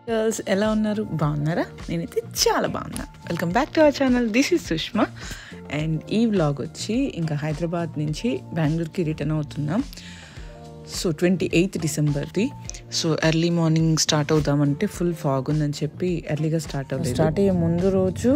girls ఎలా ఉన్నారు బాగున్నారా నేనైతే చాలా బాగున్నా welcome back to our channel this is Sushma and ఈ వ్లాగ్ వచ్చి ఇంకా హైదరాబాద్ నుంచి బెంగళూరుకి రిటర్న్ అవుతున్నాం సో ట్వంటీ ఎయిత్ డిసెంబర్ది సో ఎర్లీ మార్నింగ్ స్టార్ట్ అవుదామంటే ఫుల్ ఫాగ్ ఉందని చెప్పి ఎర్లీగా స్టార్ట్ అవ్వలేదు స్టార్ట్ అయ్యే ముందు రోజు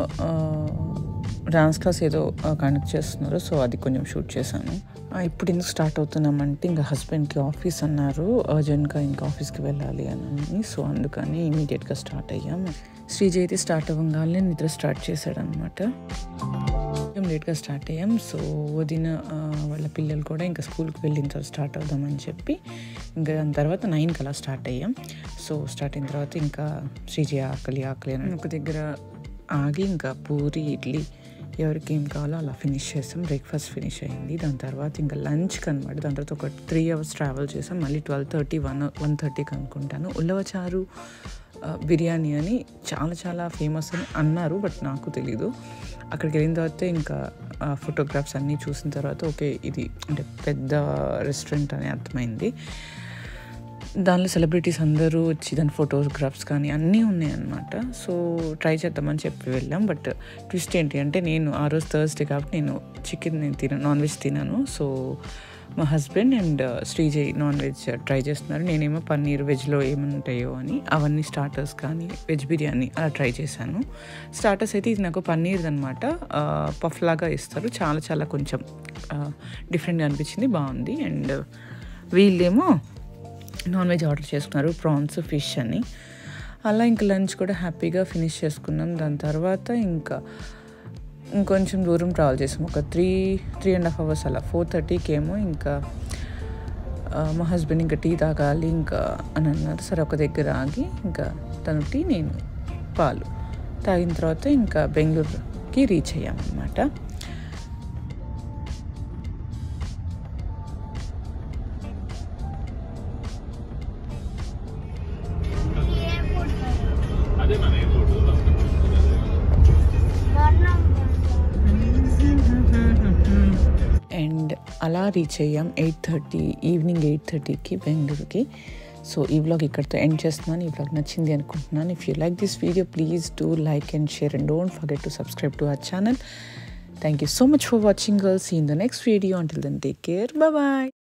డాన్స్ క్లాస్ ఏదో కండక్ట్ చేస్తున్నారు సో అది కొంచెం షూట్ చేశాను ఆ, ఇప్పుడు ఎందుకు స్టార్ట్ అవుతున్నామంటే ఇంకా హస్బెండ్కి ఆఫీస్ అన్నారు అర్జెంట్గా ఇంకా ఆఫీస్కి వెళ్ళాలి అని సో అందుకని ఇమీడియట్గా స్టార్ట్ అయ్యాం శ్రీజ అయితే స్టార్ట్ అవ్వగానే నిద్ర స్టార్ట్ చేశాడనమాట కొంచెం లేట్గా స్టార్ట్ అయ్యాం సో వదిన ఆ, వాళ్ళ పిల్లలు కూడా ఇంకా స్కూల్కి వెళ్ళిన తర్వాత స్టార్ట్ అవుదామని చెప్పి ఇంకా దాని తర్వాత నైన్కి అలా స్టార్ట్ అయ్యాం సో స్టార్ట్ అయిన తర్వాత ఇంకా శ్రీజయ ఆకలి ఆకలి అని ఒక దగ్గర ఆగి ఇంకా పూరి ఇడ్లీ ఎవరికి ఏం కావాలో అలా ఫినిష్ చేసాం బ్రేక్ఫాస్ట్ ఫినిష్ అయింది దాని తర్వాత ఇంకా లంచ్కి అనమాట దాని తర్వాత ఒక త్రీ అవర్స్ ట్రావెల్ చేసాం మళ్ళీ ట్వెల్వ్ థర్టీ వన్ వన్ థర్టీకి అనుకుంటాను ఉల్లవచారు ఆ, బిర్యానీ అని చాలా చాలా ఫేమస్ అని అన్నారు బట్ నాకు తెలీదు అక్కడికి వెళ్ళిన తర్వాత ఇంకా ఫోటోగ్రాఫ్స్ అన్నీ చూసిన తర్వాత ఓకే ఇది అంటే పెద్ద రెస్టారెంట్ అని అర్థమైంది దానిలో సెలబ్రిటీస్ అందరూ వచ్చి దాని ఫోటోగ్రాఫ్స్ కానీ అన్నీ ఉన్నాయన్నమాట సో ట్రై చేద్దామని చెప్పి వెళ్ళాం బట్ ట్విస్ట్ ఏంటి అంటే నేను ఆ రోజు థర్స్డే కాబట్టి నేను చికెన్ నేను తిన నాన్ వెజ్ తినను సో మా husband and Srijay non veg try చేస్తున్నారు నేనేమో పన్నీర్ వెజ్లో ఏమైనా ఉంటాయో అని అవన్నీ స్టార్టర్స్ కానీ వెజ్ బిర్యానీ అలా ట్రై చేశాను స్టార్టర్స్ అయితే ఇది నాకు పన్నీర్ అనమాట పఫ్ లాగా ఇస్తారు చాలా చాలా కొంచెం డిఫరెంట్గా అనిపించింది బాగుంది అండ్ వీళ్ళేమో నాన్ వెజ్ ఆర్డర్ చేసుకున్నారు ప్రాన్స్ ఫిష్ అని అలా ఇంకా లంచ్ కూడా హ్యాపీగా ఫినిష్ చేసుకున్నాం దాని తర్వాత ఇంకా ఇంకొంచెం దూరం ట్రావెల్ చేసాం ఒక three three and half hours అలా ఫోర్ థర్టీకి ఏమో ఇంకా ఆ, మా హస్బెండ్ ఇంకా టీ తాగాలి ఇంకా అని అన్నారు సరే ఒక దగ్గర ఆగి ఇంకా తను టీ నేను పాలు తాగిన తర్వాత ఇంకా బెంగళూరుకి రీచ్ అయ్యామన్నమాట అదే మన ఎయిర్పోర్ట్ అండ్ అలా రీచ్ అయ్యాం ఎయిట్ థర్టీ ఈవినింగ్ ఎయిట్ థర్టీకి బెంగళూరుకి సో ఈ వ్లాగ్ ఇక్కడితో ఎండ్ చేస్తున్నాను ఈ వ్లాగ్ నచ్చింది అనుకుంటున్నాను if you like this video please do like and share and don't forget to subscribe to our channel thank you so much for watching girls in the next video until then take care bye